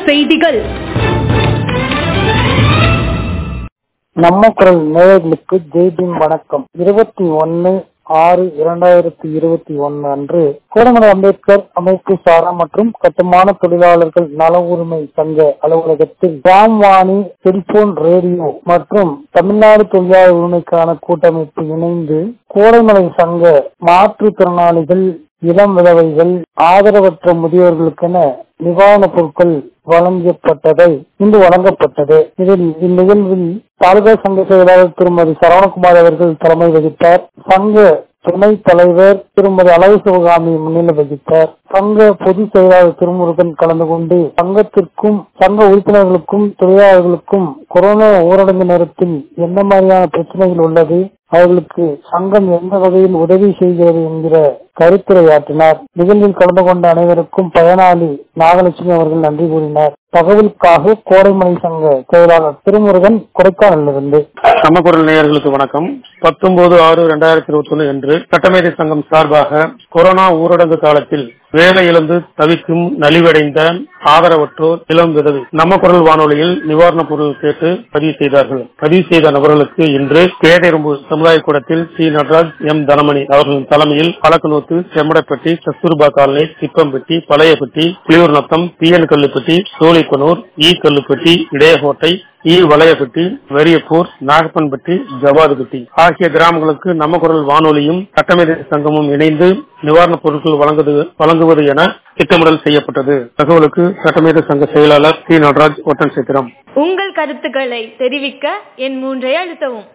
செய்திகள் நம்ம குரல் நேயர்களுக்கு ஜெய்பீம் வணக்கம் இருபத்தி ஒன்னு ஆறு இரண்டாயிரத்தி இருபத்தி ஒன்னு அன்று கோடமலை அம்பேத்கர் அமைப்பு சாரா மற்றும் கட்டுமான தொழிலாளர்கள் நல உரிமை சங்க அலுவலகத்தில் ராம்வாணி செல்போன் ரேடியோ மற்றும் தமிழ்நாடு தொழிலாளர் உரிமைக்கான கூட்டமைப்பு இணைந்து கோடைமலை சங்க மாற்றுத்திறனாளிகள் இளம் விதவைகள் ஆதரவற்ற முதியோர்களுக்கென நிவாரணப் பொருட்கள் வழங்கப்பட்டதை இன்று வழங்கப்பட்டது இதில் இந்நிகழ்வில் தாலுகா சங்க செயலாளர் திருமதி சரவணகுமார் அவர்கள் தலைமை வகித்தார் சங்க துணைத் தலைவர் திருமதி அழகு சிவகாமி முன்னிலை வகித்தார் சங்க பொதுச் செயலாளர் திருமுருகன் கலந்து கொண்டு சங்கத்திற்கும் சங்க உறுப்பினர்களுக்கும் தொழிலாளர்களுக்கும் கொரோனா ஊரடங்கு நேரத்தில் என்ன மாதிரியான பிரச்சனைகள் உள்ளது அவர்களுக்கு சங்கம் எந்த வகையில் உதவி செய்கிறது என்கிற கருத்துரையாற்றினார் நிகழ்வில் கலந்து கொண்ட அனைவருக்கும் பயனாளி நாகலட்சுமி அவர்கள் நன்றி கூறினார் தகவலுக்காக கோடைமலை சங்க செயலாளர் திருமுருகன் கொடைக்கானலிருந்து நம்ம குரல் நேயர்களுக்கு வணக்கம் பத்தொன்பது ஆறு இரண்டாயிரத்தி இருபத்தி ஒன்று என்று சட்டமேதை சங்கம் சார்பாக கொரோனா ஊரடங்கு காலத்தில் வேலை இழந்து தவிக்கும் நலிவடைந்த ஆதரவற்றோர் இளம் விதவி நம்ம குரல் வானொலியில் நிவாரணப் பொருள் கேட்டு பதிவு செய்தார்கள் பதிவு செய்த நபர்களுக்கு இன்று பேதெரும்பு சமுதாய கூடத்தில் சி நடராஜ் எம் தனமணி அவர்களின் தலைமையில் Palakkanuthu Semmadapatti Kasturba colony Thippampatti Palayapatti Puliyur Natham P N Kallupatti Cholipanur E Kallupatti Idaiyakottai E Valayapatti Veriyappur Nagappanpatti Javadhupatti ஆகிய கிராமங்களுக்கு நம்ம குரல் வானொலியும் சட்டமேதை சங்கமும் இணைந்து நிவாரணப் பொருட்கள் வழங்குவது வழங்குவது என திட்டமிடல் செய்யப்பட்டது தகவலுக்கு சட்டமேதை சங்க செயலாளர் சி நடராஜ் ஒட்டன் சித்திரம் உங்கள் கருத்துக்களை தெரிவிக்க என் மூன்றை அழுத்தவும்